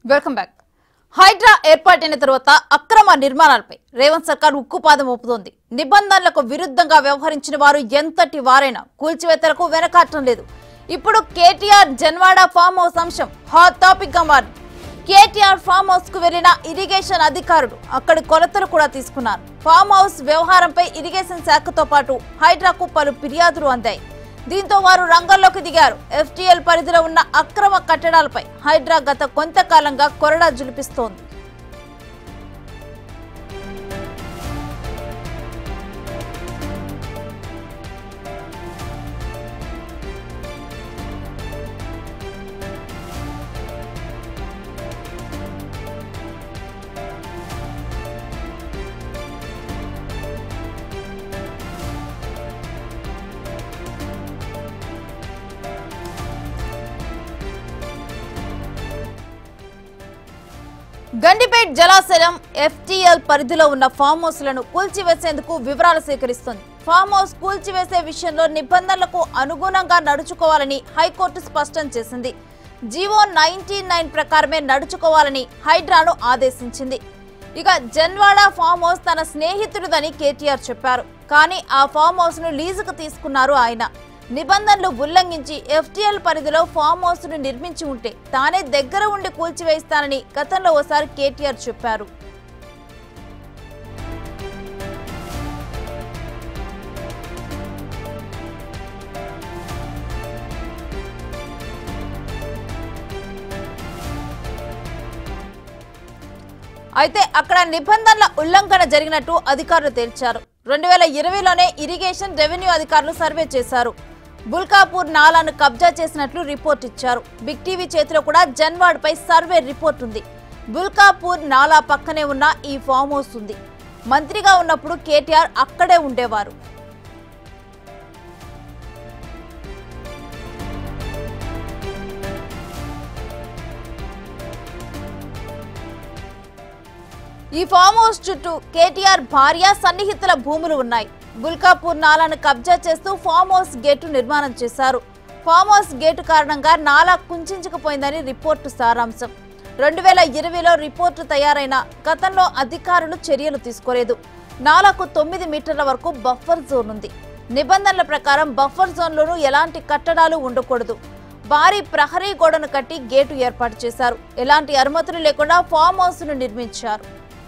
Welcome back Hydraa ఏర్పాటైన తరువాత అక్రమ నిర్మాణాలపై రేవంత్ సర్కార్ ఉక్కుపాదం మోపుతోంది నిబంధనలకు విరుద్ధంగా వ్యవహరించిన వారు ఎంతటి వారైనా కూల్చివేతలకు వెనకాటం లేదు ఇప్పుడు కేటీఆర్ జన్వాడ ఫామ్ హౌస్ అంశం హాట్ టాపిక్ గా మారింది కేటీఆర్ ఫామ్ హౌస్ కు వెళ్లిన ఇరిగేషన్ అధికారులు అక్కడి కొలతలు కూడా తీసుకున్నారు ఫామ్ హౌస్ వ్యవహారంపై ఇరిగేషన్ శాఖతో పాటు హైడ్రాకు పలు ఫిర్యాదులు అందాయి దీంతో వారు రంగంలోకి దిగారు ఎఫ్టీఎల్ పరిధిలో ఉన్న అక్రమ కట్టడాలపై హైడ్రా గత కొంతకాలంగా కొరడా జులిపిస్తోంది గండిపేట్ జలాశయం ఎఫ్టీఎల్ పరిధిలో ఉన్న ఫామ్ హౌస్లను కూల్చివేసేందుకు వివరాలు సేకరిస్తోంది ఫామ్ హౌస్ కూల్చివేసే విషయంలో నిబంధనలకు అనుగుణంగా నడుచుకోవాలని హైకోర్టు స్పష్టం చేసింది జీవో నైన్టీ నైన్ ప్రకారమే నడుచుకోవాలని హైడ్రాను ఆదేశించింది ఇక జన్వాడ ఫామ్ హౌస్ తన స్నేహితుడిదని కేటీఆర్ చెప్పారు కానీ ఆ ఫామ్ హౌస్ ను లీజుకు తీసుకున్నారు ఆయన నిబంధనలు ఉల్లంఘించి ఎఫ్టీఎల్ పరిధిలో ఫామ్ హౌస్ ను నిర్మించి ఉంటే తానే దగ్గర ఉండి కూల్చివేస్తానని గతంలో ఓసారి కేటీఆర్ చెప్పారు అయితే అక్కడ నిబంధనల ఉల్లంఘన జరిగినట్టు అధికారులు తేల్చారు రెండు వేల ఇరవైలోనే ఇరిగేషన్ రెవెన్యూ అధికారులు సర్వే చేశారు బుల్కాపూర్ నాలాను కబ్జా చేసినట్లు రిపోర్ట్ ఇచ్చారు బిగ్ టీవీ చేతిలో కూడా జన్వాడ్ పై సర్వే రిపోర్ట్ ఉంది బుల్కాపూర్ నాలా పక్కనే ఉన్న ఈ ఫామ్ హౌస్ ఉంది మంత్రిగా ఉన్నప్పుడు కేటీఆర్ అక్కడే ఉండేవారు ఈ ఫామ్ హౌస్ చుట్టూ కేటీఆర్ భార్య సన్నిహితుల భూములు ఉన్నాయి బుల్కాపూర్ నాలాను కబ్జా చేస్తూ ఫామ్ హౌస్ గేటు నిర్మాణం చేశారు ఫామ్ హౌస్ గేటు కారణంగా నాలా కుంచుకుపోయిందని రిపోర్టు సారాంశం రెండు వేల ఇరవైలో రిపోర్టు తయారైన గతంలో అధికారులు చర్యలు తీసుకోలేదు నాలకు తొమ్మిది మీటర్ల వరకు బఫర్ జోన్ ఉంది నిబంధనల ప్రకారం బఫర్ జోన్లోనూ ఎలాంటి కట్టడాలు ఉండకూడదు భారీ ప్రహరీ గోడను కట్టి గేటు ఏర్పాటు చేశారు ఎలాంటి అనుమతులు లేకుండా ఫామ్ హౌస్ ను నిర్మించారు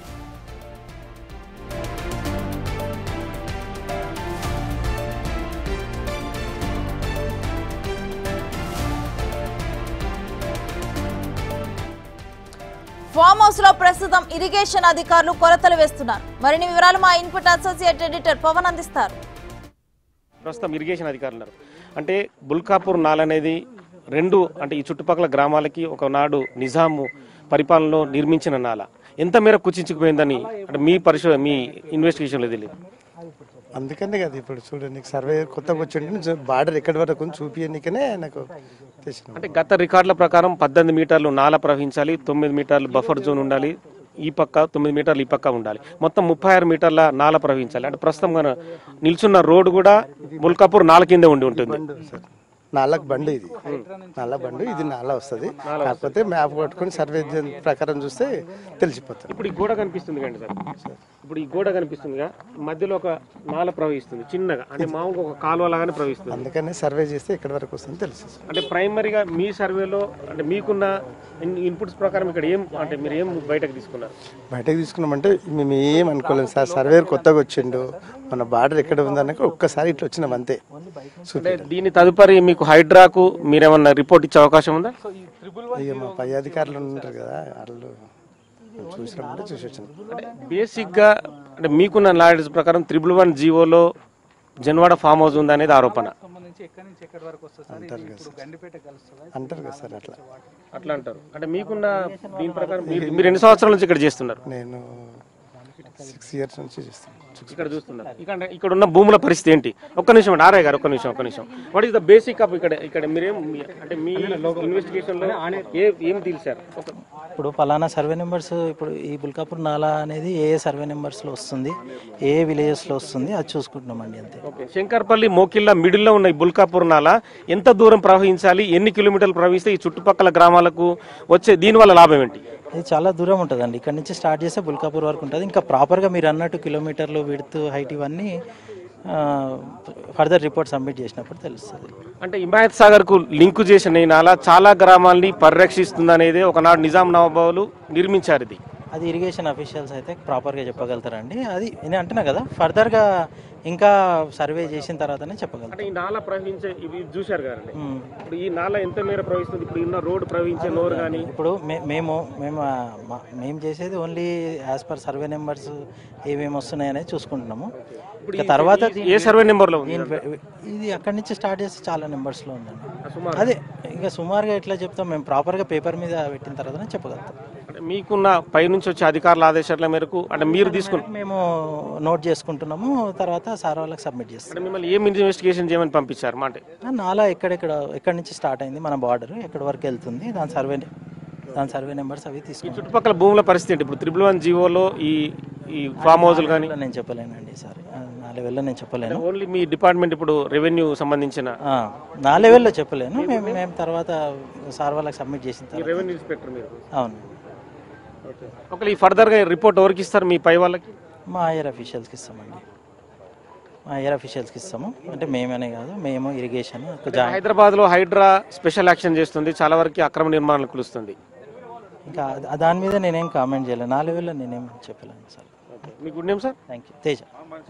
ఫామ్ హౌస్ లో ప్రస్తుతం ఇరిగేషన్ అధికారులు కొలతలు వేస్తున్నారు మరిన్ని వివరాలు మా ఇన్పుట్ అసోసియేట్ ఎడిటర్ పవన్ అందిస్తారు ప్రస్తుతం ఇరిగేషన్ అధికారులు ఉన్నారు అంటే బుల్కాపూర్ నాల్ అనేది రెండు అంటే ఈ చుట్టుపక్కల గ్రామాలకి ఒకనాడు నిజాము పరిపాలనలో నిర్మించిన నాల ఎంత మేర కుచించుకుపోయిందని అంటే మీ పరిశో మీ ఇన్వెస్టిగేషన్లో తెలియదు అందుకనే కదా ఇప్పుడు చూడు నీకు సర్వే కొత్తగా వచ్చింటే బార్డర్ ఎక్కడి వరకు ఉంది చూపించనికనే నాకు తెచ్చిన అంటే గత రికార్డుల ప్రకారం పద్దెనిమిది మీటర్లు నాల ప్రవహించాలి తొమ్మిది మీటర్లు బఫర్ జోన్ ఉండాలి ఈ పక్క తొమ్మిది మీటర్లు ఈ పక్క ఉండాలి మొత్తం ముప్పై ఆరు మీటర్ల నాల ప్రవహించాలి అంటే ప్రస్తుతం మన నిల్చున్న రోడ్డు కూడా బుల్కాపూర్ నాల కిందే ఉండి ఉంటుంది సార్ నాలకు బండి ఇది నల్ల బండి ఇది నాల వస్తుంది కాకపోతే మ్యాప్ పట్టుకొని సర్వే చేసిన ప్రకారం చూస్తే తెలిసిపోతుంది ఇప్పుడు ఈ గోడ కనిపిస్తుంది కండి సార్ ఇప్పుడు ఈ గోడ కనిపిస్తుందిగా మధ్యలో ఒక నాల ప్రవహిస్తుంది చిన్నగా అంటే మామూలుగా ఒక కాలువ లాగానే ప్రవహిస్తుంది అందుకనే సర్వే చేస్తే ఎక్కడి వరకు వస్తుంది తెలుసు అంటే ప్రైమరీగా మీ సర్వేలో అంటే మీకున్న ఇన్- ఇన్పుట్స్ ప్రకారం ఇక్కడ ఏం అంటే మీరు ఏం బయటకు తీసుకున్నారు బయటకు తీసుకున్నామంటే మేము ఏం అనుకోలేదు సార్ సర్వే కొత్తగా వచ్చిండు మన బార్డర్ ఎక్కడ ఉందన్నాక ఒక్కసారి ఇట్లా వచ్చినాం అంతే అంటే దీని తదుపరి మీకు హైడ్రాకు మీరేమన్నా రిపోర్ట్ ఇచ్చే అవకాశం ఉందా ఇక మా పై అధికారులు ఉంటారు కదా వాళ్ళు చూసినామంటే చూసి వచ్చినాం అంటే బేసిక్గా అంటే మీకున్న నాలెడ్జ్ ప్రకారం త్రిబుల్ వన్ జీవోలో జన్వాడ ఫామ్ హౌస్ ఉంది అనేది ఆరోపణ అంటారు కదా సార్ అంటారు కదా సార్ అట్లా అట్లా అంటారు అంటే మీకున్న దీని ప్రకారం మీరు- మీరు ఎన్ని సంవత్సరాల నుంచి ఇక్కడ చేస్తున్నారు నేను సిక్స్ ఇయర్స్ నుంచి చేస్తాం ఇక్కడ చూస్తున్నారు ఇక్కడ ఇక్కడ ఉన్న భూముల పరిస్థితి ఏంటి ఒక్క నిమిషం అండి ఆర్ఐ గారు ఒక్క నిమిషం ఒక్క నిమిషం what is the basic of ఇక్కడ ఇక్కడ మీరేం మీ- అంటే మీ ఇన్వెస్టిగేషన్ లో ఏ ఏం తెలిసారు ఒక- ఇప్పుడు పలానా సర్వే నెంబర్స్ ఇప్పుడు ఈ బుల్కాపూర్ నాలా అనేది ఏ ఏ సర్వే నెంబర్స్లో వస్తుంది ఏ ఏ విలేజెస్లో వస్తుంది అది చూసుకుంటున్నామండి అంతే ఓకే శంకర్పల్లి మోకిళ్ళ మిడిల్ లో ఉన్న ఈ బుల్కాపూర్ నాల ఎంత దూరం ప్రవహించాలి ఎన్ని కిలోమీటర్లు ప్రవహిస్తే ఈ చుట్టుపక్కల గ్రామాలకు వచ్చే దీనివల్ల లాభం ఏంటి ఇది చాలా దూరం ఉంటుందండి ఇక్కడ నుంచి స్టార్ట్ చేస్తే బుల్కాపూర్ వరకు ఉంటుంది ఇంకా ప్రాపర్గా మీరు అన్నట్టు కిలోమీటర్లు విడ్త్ హైట్ ఇవన్నీ ఫర్దర్ రిపోర్ట్ సబ్మిట్ చేసినప్పుడు తెలుస్తుంది అంటే హిమాయత్ సాగర్ కు లింకు చేసిన ఈ నాల చాలా గ్రామాల్ని పరిరక్షిస్తుంది అనేది ఒకనాడు నిజాం నవాబాలు నిర్మించారు ఇది అది ఇరిగేషన్ అఫీషియల్స్ అయితే ప్రాపర్గా చెప్పగలుగుతారండి అది నేను అంటున్నా కదా ఫర్దర్గా ఇంకా సర్వే చేసిన తర్వాతనే చెప్పగలుగుతాం అంటే ఈ నాల ప్రవహించే ఇవి చూశారు కదండి మ్మ్. ఇప్పుడు ఈ నాల ఎంత మేర ప్రవహిస్తుంది ఇప్పుడు ఉన్న రోడ్డు ప్రవహించే నోరు కానీ ఇప్పుడు మే- మేము మేము ఆ, మా- మేము చేసేది only as per survey numbers ఏమేమి వస్తున్నాయి అనేది చూసుకుంటున్నాము ఇక తర్వాత ఏ సర్వే నెంబర్ లో ఉంది దీని- ఇది అక్కడి నుంచి స్టార్ట్ చేస్తే చాలా నెంబర్స్లో ఉందండి అదే ఇంకా సుమారుగా ఎట్లా చెప్తాం మేము ప్రాపర్గా పేపర్ మీద పెట్టిన తర్వాతనే చెప్పగలుగుతాం అంటే మీకున్న పైనుంచి వచ్చే అధికారుల ఆదేశాల మేరకు అంటే మీరు తీసుకున్న మేము నోట్ చేసుకుంటున్నాము తర్వాత సార్ వాళ్ళకి సబ్మిట్ చేస్తాం అంటే మిమ్మల్ని ఏం ఇన్వెస్టిగేషన్ చేయమని పంపించారు మా అంటే ఆ నాలా ఎక్కడెక్కడ ఎక్కడి నుంచి స్టార్ట్ అయింది మన బార్డర్ ఎక్కడి వరకు వెళ్తుంది దాని సర్వే దాని సర్వే నెంబర్స్ అవి ఈ తీసుకుంటాం చుట్టుపక్కల భూముల పరిస్థితి ఏంటి ఇప్పుడు త్రిబుల్ వన్ జీవోలో ఈ ఈ ఫామ్ హౌస్లు కానీ నేను చెప్పలేనండి సార్ ఆ, నా లెవెల్లో నేను చెప్పలేను ఓన్లీ మీ డిపార్ట్మెంట్ ఇప్పుడు రెవెన్యూ సంబంధించిన ఆ, నా లెవెల్లో చెప్పలేను మేము మేము తర్వాత సార్ వాళ్ళకి సబ్మిట్ చేసిన తర్వాత రెవెన్యూ ఇన్స్పెక్టర్ మీరు అవును ఒకవేళ ఈ ఫర్దర్ గా రిపోర్ట్ ఎవరికి ఇస్తారు మీ పై వాళ్ళకి మా హైయర్ అఫీషియల్స్కి ఇస్తామండి మా హైయర్ అఫీషియల్స్కి ఇస్తాము అంటే మేమనే కాదు మేము ఇరిగేషన్ జాయింట్ హైదరాబాద్ లో హైడ్రా స్పెషల్ యాక్షన్ చేస్తుంది చాలా వరకు అక్రమ నిర్మాణాలు కులుస్తుంది ఇంకా ఆ- దాని మీద నేనేం కామెంట్ చేయలేను నా లెవెల్లో నేనేం చెప్పలేను సార్ మీ good name sir thank you Teja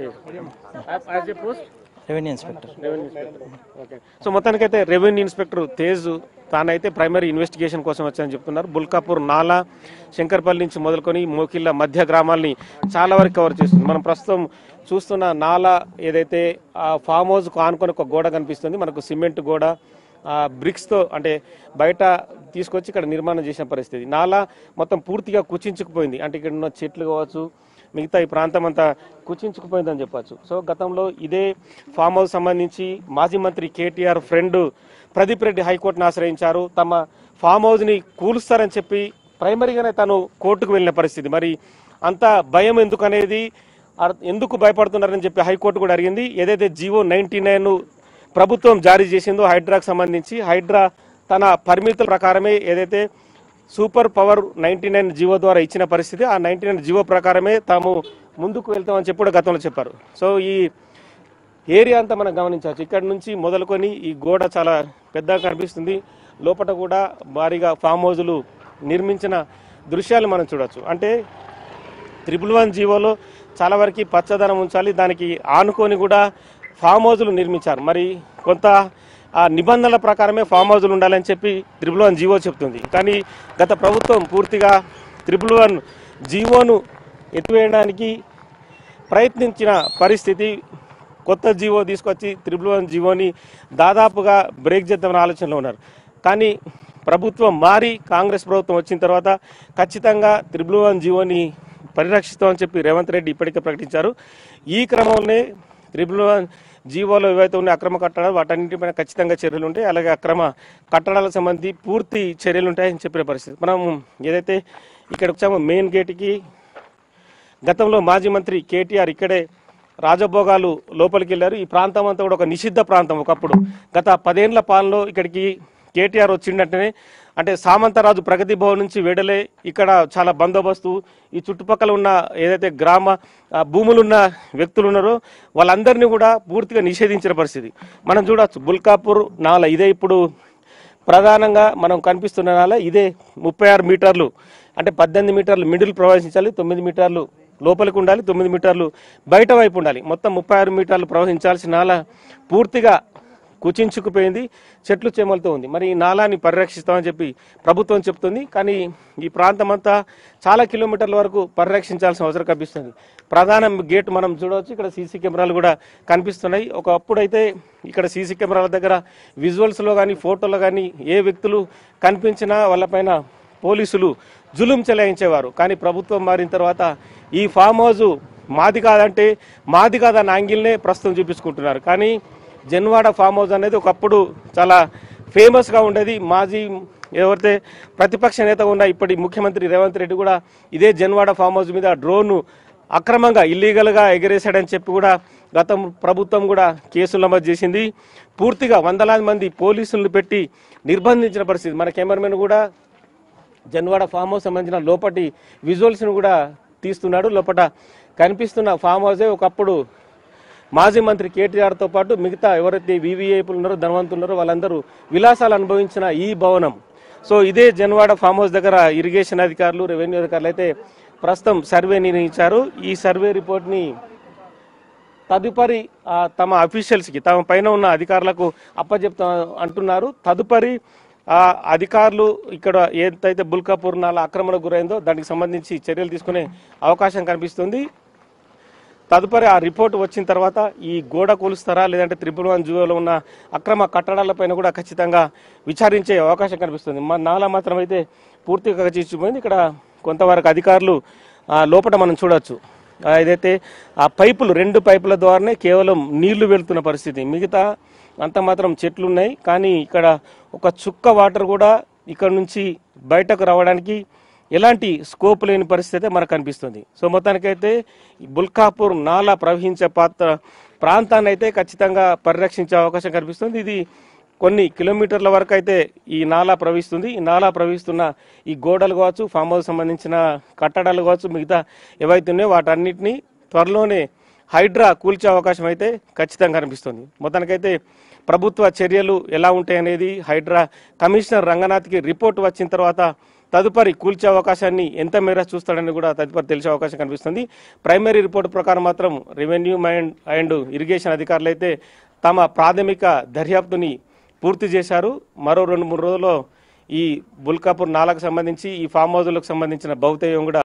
revenue inspector okay so మొత్తానికైతే రెవెన్యూ ఇన్స్పెక్టర్ తేజ్ తానైతే ప్రైమరీ ఇన్వెస్టిగేషన్ కోసం వచ్చారని చెప్తున్నారు బుల్కాపూర్ నాలా శంకర్పల్లి నుంచి మొదలుకొని మోకిళ్ళ మధ్య గ్రామాల్ని చాలా వరకు కవర్ చేస్తుంది మనం ప్రస్తుతం చూస్తున్న నాలా ఏదైతే ఆ ఫామ్ హౌస్ ఆనుకొని ఒక గోడ కనిపిస్తుంది మనకు సిమెంట్ గోడ ఆ బ్రిక్స్తో అంటే బయట తీసుకొచ్చి ఇక్కడ నిర్మాణం చేసిన పరిస్థితి నాలా మొత్తం పూర్తిగా కుచించుకుపోయింది అంటే ఇక్కడ ఉన్న చెట్లు కావచ్చు మిగతా ఈ ప్రాంతం అంతా కుచించుకుపోయిందని చెప్పొచ్చు సో గతంలో ఇదే ఫామ్ హౌస్ సంబంధించి మాజీ మంత్రి కేటీఆర్ ఫ్రెండ్ ప్రదీప్ రెడ్డి హైకోర్టును ఆశ్రయించారు తమ ఫామ్ హౌస్ని కూలుస్తారని చెప్పి ప్రైమరీగానే తను కోర్టుకు వెళ్ళిన పరిస్థితి మరి అంత భయం ఎందుకు అనేది అర్- ఎందుకు భయపడుతున్నారని చెప్పి హైకోర్టు కూడా అడిగింది ఏదైతే జీవో నైన్టీ నైన్ ప్రభుత్వం జారీ చేసిందో హైడ్రాకు సంబంధించి హైడ్రా తన పరిమితుల ప్రకారమే ఏదైతే super power ninety nine GO ద్వారా ఇచ్చిన పరిస్థితి ఆ నైన్టీ నైన్ జీవో ప్రకారమే తాము ముందుకు వెళ్తామని చెప్పి కూడా గతంలో చెప్పారు సో ఈ ఏరియా అంతా మనం గమనించవచ్చు ఇక్కడ నుంచి మొదలుకొని ఈ గోడ చాలా పెద్దగా కనిపిస్తుంది లోపల కూడా భారీగా ఫామ్ హౌజులు నిర్మించిన దృశ్యాలు మనం చూడొచ్చు అంటే త్రిపుల్ వన్ జీవోలో చాలా వరకు పచ్చదనం ఉంచాలి దానికి ఆనుకొని కూడా ఫామ్ హౌజులు నిర్మించారు మరి కొంత ఆ నిబంధనల ప్రకారమే ఫామ్ హౌజులు ఉండాలని చెప్పి త్రిపుల్ వన్ జీవో చెప్తుంది కానీ గత ప్రభుత్వం పూర్తిగా త్రిపుల్ వన్ జీవోను ఎత్తివేయడానికి ప్రయత్నించిన పరిస్థితి కొత్త జీవో తీసుకొచ్చి త్రిపుల్ వన్ జీవోని దాదాపుగా బ్రేక్ చేద్దామని ఆలోచనలో ఉన్నారు కానీ ప్రభుత్వం మారి కాంగ్రెస్ ప్రభుత్వం వచ్చిన తర్వాత ఖచ్చితంగా త్రిపుల్ వన్ జీవోని పరిరక్షిస్తామని చెప్పి రేవంత్ రెడ్డి ఇప్పటికే ప్రకటించారు ఈ క్రమంలోనే త్రిపుల్ వన్ జీవోలో ఏవైతే ఉన్న అక్రమ కట్టడాలు వాటన్నిటిపైన ఖచ్చితంగా చర్యలు ఉంటాయి అలాగే అక్రమ కట్టడాలకు సంబంధించి పూర్తి చర్యలు ఉంటాయని చెప్పిన పరిస్థితి మనం ఏదైతే ఇక్కడ వచ్చామో మెయిన్ గేట్కి గతంలో మాజీ మంత్రి కేటీఆర్ ఇక్కడే రాజభోగాలు లోపలికి వెళ్ళారు ఈ ప్రాంతం అంతా కూడా ఒక నిషిద్ధ ప్రాంతం ఒకప్పుడు గత పదేళ్ల పాలనలో ఇక్కడికి కేటీఆర్ వచ్చిందంటేనే అంటే సామంతరాజు ప్రగతి భవన్ నుంచి వెడలే ఇక్కడ చాలా బందోబస్తు ఈ చుట్టుపక్కల ఉన్న ఏదైతే గ్రామ ఆ, భూములున్న వ్యక్తులు ఉన్నారో వాళ్ళందరినీ కూడా పూర్తిగా నిషేధించిన పరిస్థితి మనం చూడొచ్చు బుల్కాపూర్ నాల ఇదే ఇప్పుడు ప్రధానంగా మనం కనిపిస్తున్న నాల ఇదే ముప్పై ఆరు మీటర్లు అంటే పద్దెనిమిది మీటర్లు మిడిల్ ప్రవహించాలి తొమ్మిది మీటర్లు లోపలికి ఉండాలి తొమ్మిది మీటర్లు బయట వైపు ఉండాలి మొత్తం ముప్పై ఆరు మీటర్లు ప్రవహించాల్సిన నాల పూర్తిగా కుచించుకుపోయింది చెట్లు చేమలతో ఉంది మరి ఈ నాలాన్ని పరిరక్షిస్తామని చెప్పి ప్రభుత్వం చెప్తుంది కానీ ఈ ప్రాంతం అంతా చాలా కిలోమీటర్ల వరకు పరిరక్షించాల్సిన అవసరం కనిపిస్తుంది ప్రధాన గేట్ మనం చూడవచ్చు ఇక్కడ సీసీ కెమెరాలు కూడా కనిపిస్తున్నాయి ఒకప్పుడైతే ఇక్కడ సీసీ కెమెరాల దగ్గర విజువల్స్లో కానీ ఫోటోలో కానీ ఏ వ్యక్తులు కనిపించినా వాళ్ళపైన పోలీసులు జులుం చెలాయించేవారు కానీ ప్రభుత్వం మారిన తర్వాత ఈ ఫామ్ హౌస్ మాది కాదంటే మాది కాదన్న యాంగిల్నే ప్రస్తుతం చూపించుకుంటున్నారు కానీ జన్వాడ ఫామ్ హౌస్ అనేది ఒకప్పుడు చాలా ఫేమస్గా ఉండేది మాజీ ఎవరైతే ప్రతిపక్ష నేత ఉన్న ఇప్పటి ముఖ్యమంత్రి రేవంత్ రెడ్డి కూడా ఇదే జన్వాడ ఫామ్ హౌస్ మీద డ్రోన్ అక్రమంగా ఇల్లీగల్గా ఎగరేశాడని చెప్పి కూడా గతం ప్రభుత్వం కూడా కేసులు నమోదు చేసింది పూర్తిగా వందలాది మంది పోలీసులను పెట్టి నిర్బంధించిన పరిస్థితి మన కెమెరామెన్ కూడా జన్వాడ ఫామ్ హౌస్ సంబంధించిన లోపటి విజువల్స్ను కూడా తీస్తున్నాడు లోపల కనిపిస్తున్న ఫామ్ హౌసే ఒకప్పుడు మాజీ మంత్రి కేటీఆర్తో పాటు మిగతా ఎవరైతే వివిఐపులు ఉన్నారో ధనవంతులు ఉన్నారో వాళ్ళందరూ విలాసాలు అనుభవించిన ఈ భవనం సో ఇదే జన్వాడ ఫామ్ హౌస్ దగ్గర ఇరిగేషన్ అధికారులు రెవెన్యూ అధికారులు అయితే ప్రస్తుతం సర్వే నిర్వహించారు ఈ సర్వే రిపోర్ట్ని తదుపరి ఆ, తమ అఫీషియల్స్కి తమ పైన ఉన్న అధికారులకు అప్పచెప్తా అంటున్నారు తదుపరి ఆ అధికారులు ఇక్కడ ఏదైతే బుల్కాపూర్ నాల ఆక్రమణకు గురైందో దానికి సంబంధించి చర్యలు తీసుకునే అవకాశం కనిపిస్తుంది తదుపరి ఆ రిపోర్ట్ వచ్చిన తర్వాత ఈ గోడ కూలుస్తారా లేదంటే త్రిపుల్ వన్ జూలో ఉన్న అక్రమ కట్టడాలపైన కూడా ఖచ్చితంగా విచారించే అవకాశం కనిపిస్తుంది మా నాలా మాత్రం అయితే పూర్తిగా కచ్చిపోయింది ఇక్కడ కొంతవరకు అధికారులు ఆ, లోపల మనం చూడొచ్చు ఆ, ఏదైతే ఆ పైపులు రెండు పైపుల ద్వారానే కేవలం నీళ్లు వెళ్తున్న పరిస్థితి మిగతా అంత మాత్రం చెట్లు ఉన్నాయి కానీ ఇక్కడ ఒక చుక్క వాటర్ కూడా ఇక్కడ నుంచి బయటకు రావడానికి ఎలాంటి స్కోప్ లేని పరిస్థితి అయితే మనకు కనిపిస్తుంది సో మొత్తానికైతే ఈ బుల్కాపూర్ నాలా ప్రవహించే పాత్ర ప్రాంతాన్ని అయితే ఖచ్చితంగా పరిరక్షించే అవకాశం కనిపిస్తుంది ఇది కొన్ని కిలోమీటర్ల వరకు అయితే ఈ నాలా ప్రవహిస్తుంది ఈ నాలా ప్రవహిస్తున్న ఈ గోడలు కావచ్చు ఫామ్ హౌస్ సంబంధించిన కట్టడాలు కావచ్చు మిగతా ఏవైతే ఉన్నాయో వాటన్నిటిని త్వరలోనే హైడ్రా కూల్చే అవకాశం అయితే ఖచ్చితంగా కనిపిస్తుంది మొత్తానికైతే ప్రభుత్వ చర్యలు ఎలా ఉంటాయనేది హైడ్రా కమిషనర్ రంగనాథ్కి రిపోర్ట్ వచ్చిన తర్వాత తదుపరి కూల్చే అవకాశాన్ని ఎంత మేర చూస్తాడని కూడా తదుపరి తెలిసే అవకాశం కనిపిస్తుంది ప్రైమరీ రిపోర్ట్ ప్రకారం మాత్రం రెవెన్యూ అండ్ అండ్ ఇరిగేషన్ అధికారులు అయితే తమ ప్రాథమిక దర్యాప్తుని పూర్తి చేశారు మరో రెండు మూడు రోజుల్లో ఈ బుల్కాపూర్ నాలకు సంబంధించి ఈ ఫామ్ హౌజులకు సంబంధించిన భౌతేయం కూడా